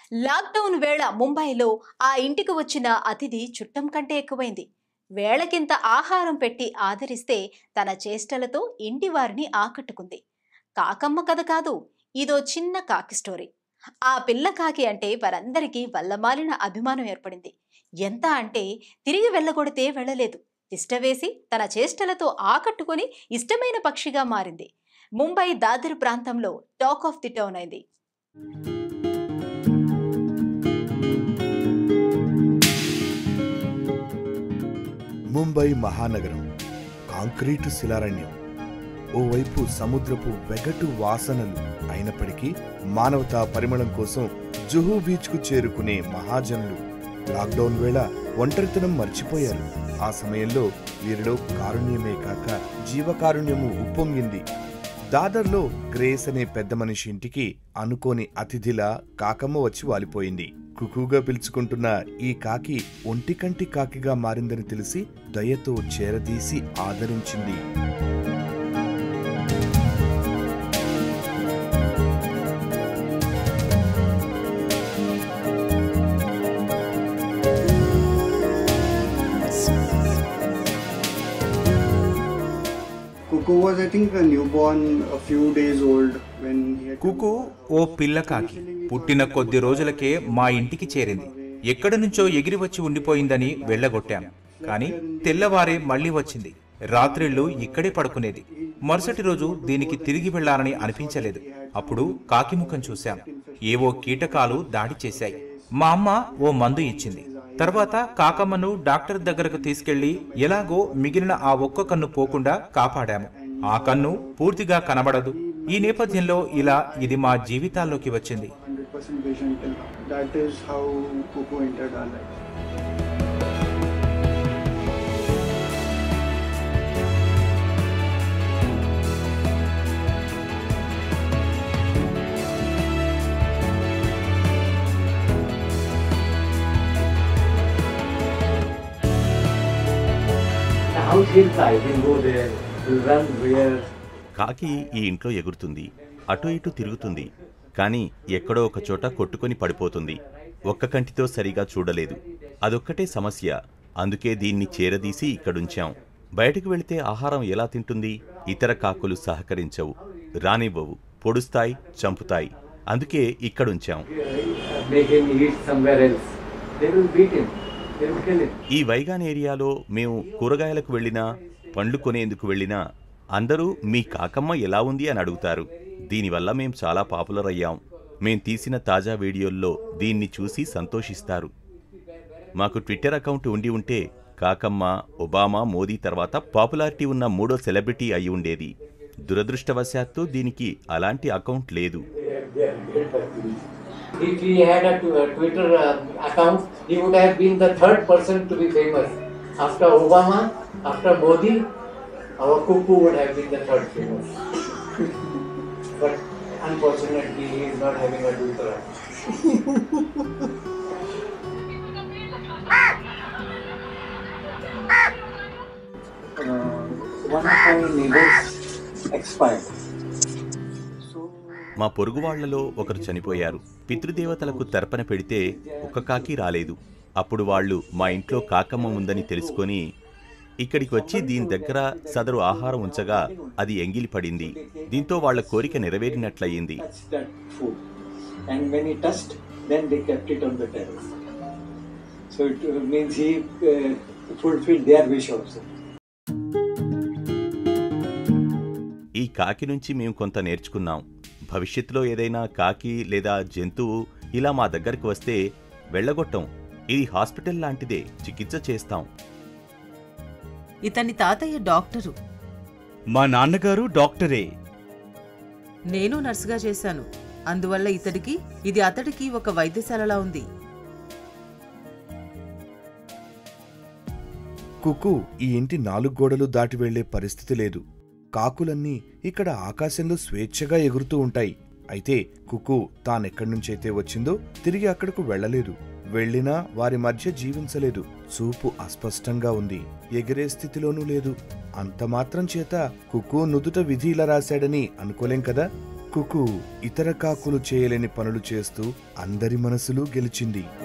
Lockdown వేళ ముంబైలో ఆ ఇంటికి వచ్చిన అతిథి చుట్టం కంటే ఎక్కువైంది వేళకింత ఆహారం పెట్టి ఆదరిస్తే తన చేష్టలతో ఇంటి వారిని ఆకట్టుకుంది కాకమ్మ కథ కాదు ఇదో చిన్న కాకి స్టోరీ ఆ పిల్ల కాకి అంటే వారందరికీ వల్లమాలిన అభిమానం ఏర్పడింది ఎంత అంటే తిరిగి వెళ్ళగొడితే వెళ్ళలేదు తిష్టవేసి తన చేష్టలతో ఆకట్టుకొని ఇష్టమైన పక్షిగా మారింది ముంబై దాదర్ ప్రాంతంలో టాక్ ఆఫ్ ది టౌన్ అయింది ముంబై మహానగరం కాంక్రీటు శిలారణ్యం ఓవైపు సముద్రపు వెగటు వాసనలు అయినప్పటికీ మానవతా పరిమళం కోసం జుహూ బీచ్కు చేరుకునే మహాజనులు లాక్డౌన్ వేళ ఒంటరితనం మర్చిపోయారు ఆ సమయంలో వీరిలో కారుణ్యమే కాక జీవకారుణ్యము ఉప్పొంగింది దాదర్లో గ్రేస్ అనే పెద్ద మనిషి ఇంటికి అనుకోని అతిథిలా కాకమ్మ వచ్చి వాలిపోయింది కుకుగా పిలుచుకుంటున్న ఈ కాకి ఒంటికంటి కాకిగా మారిందని తెలిసి దయతో చేరదీసి ఆదరించింది Cuckoo was, I think, a newborn, a few days old when he had. Kuku ఓ పిల్ల కాకి పుట్టిన కొద్ది రోజులకే మా ఇంటికి చేరింది ఎక్కడి నుంచో ఎగిరి వచ్చి ఉండిపోయిందని వెళ్ళగొట్టాం కానీ తెల్లవారే మళ్ళీ వచ్చింది రాత్రిళ్ళు ఇక్కడే పడుకునేది మరుసటి రోజు దీనికి తిరిగి వెళ్ళాలని అనిపించలేదు అప్పుడు కాకి ముఖం చూశాం ఏవో కీటకాలు దాడి చేశాయి మా అమ్మ ఓ మందు ఇచ్చింది తర్వాత కాకమ్మను డాక్టర్ దగ్గరకు తీసుకెళ్లి ఎలాగో మిగిలిన ఆ ఒక్క కన్ను పోకుండా కాపాడాము ఆ కన్ను పూర్తిగా కనబడదు ఈ నేపథ్యంలో ఇలా ఇది మా జీవితాల్లోకి వచ్చింది 100% vision till now. That is how Cuckoo entered our life. The house hillside, we'll go there, we'll run where కాకి ఈ ఇంట్లో ఎగురుతుంది అటు ఇటు తిరుగుతుంది కానీ ఎక్కడో ఒక చోట కొట్టుకొని పడిపోతుంది ఒక్క కంటితో సరిగా చూడలేదు అదొక్కటే సమస్య అందుకే దీన్ని చేరదీసి ఇక్కడుంచాం బయటకు వెళితే ఆహారం ఎలా తింటుంది ఇతర కాకులు సహకరించవు రానివ్వవు పొడుస్తాయి చంపుతాయి అందుకే ఇక్కడుంచాం uh, make him eat somewhere else. They will beat him, they will kill him. ఈ వైగాన్ ఏరియాలో మేము కూరగాయలకు వెళ్ళినా పండ్లు కొనేందుకు వెళ్ళినా అందరూ మీ కాకమ్మ ఎలా ఉంది అని అడుగుతారు దీనివల్ల మేం చాలా పాపులర్ అయ్యాం మేం తీసిన తాజా వీడియోల్లో దీన్ని చూసి సంతోషిస్తారు మాకు ట్విట్టర్ అకౌంట్ ఉండి ఉంటే కాకమ్మ ఒబామా మోదీ తర్వాత పాపులారిటీ ఉన్న మూడో సెలబ్రిటీ అయి ఉండేది దురదృష్టవశాత్తు దీనికి అలాంటి అకౌంట్ లేదు If he had a tw- a Twitter uh, account, he would have been the third person to be famous. After Obama, after Modi, our cuckoo would have been the third famous. but unfortunately, he is not having a Twitter account. Uh, one of my neighbors expired. So, మా పొరుగువాళ్లలో ఒకరు చనిపోయారు పితృదేవతలకు తర్పణ పెడితే ఒక్క కాకి రాలేదు అప్పుడు వాళ్ళు మా ఇంట్లో కాకమ్మ ఉందని తెలుసుకొని ఇక్కడికి వచ్చి దీని దగ్గర సదరు ఆహారం ఉంచగా అది ఎంగిలి పడింది దీంతో వాళ్ళ కోరిక నెరవేరినట్లయింది touched that food. And when he touched, then they kept it on the terrace. So it uh, means he uh, fulfilled their wish also. ఈ కాకి నుంచి మేము కొంత నేర్చుకున్నాం భవిష్యత్తులో ఏదైనా కాకి లేదా జంతువు ఇలా మా దగ్గరికి వస్తే వెళ్ళగొట్టం ఇది హాస్పిటల్ లాంటిదే చికిత్స చేస్తాం ఇతని తాతయ్య డాక్టరు మా నాన్నగారు డాక్టరే నేను నర్సుగా చేశాను అందువల్ల ఇతడికి ఇది అతడికి ఒక వైద్యశాలలా ఉంది కుకు ఈ ఇంటి నాలుగు గోడలు దాటి వెళ్లే పరిస్థితి లేదు కాకులన్నీ ఇక్కడ ఆకాశంలో స్వేచ్ఛగా ఎగురుతూ ఉంటాయి అయితే కుకు తానెక్కడి నుంచైతే వచ్చిందో తిరిగి అక్కడకు వెళ్ళలేదు వెళ్ళినా వారి మధ్య జీవించలేదు చూపు అస్పష్టంగా ఉంది ఎగిరే స్థితిలోనూ లేదు అంత మాత్రం చేత కుకు నుదుట విధి ఇలా రాశాడని అనుకోలేం కదా కుకు ఇతర కాకులు చేయలేని పనులు చేస్తూ అందరి మనసులు గెలిచింది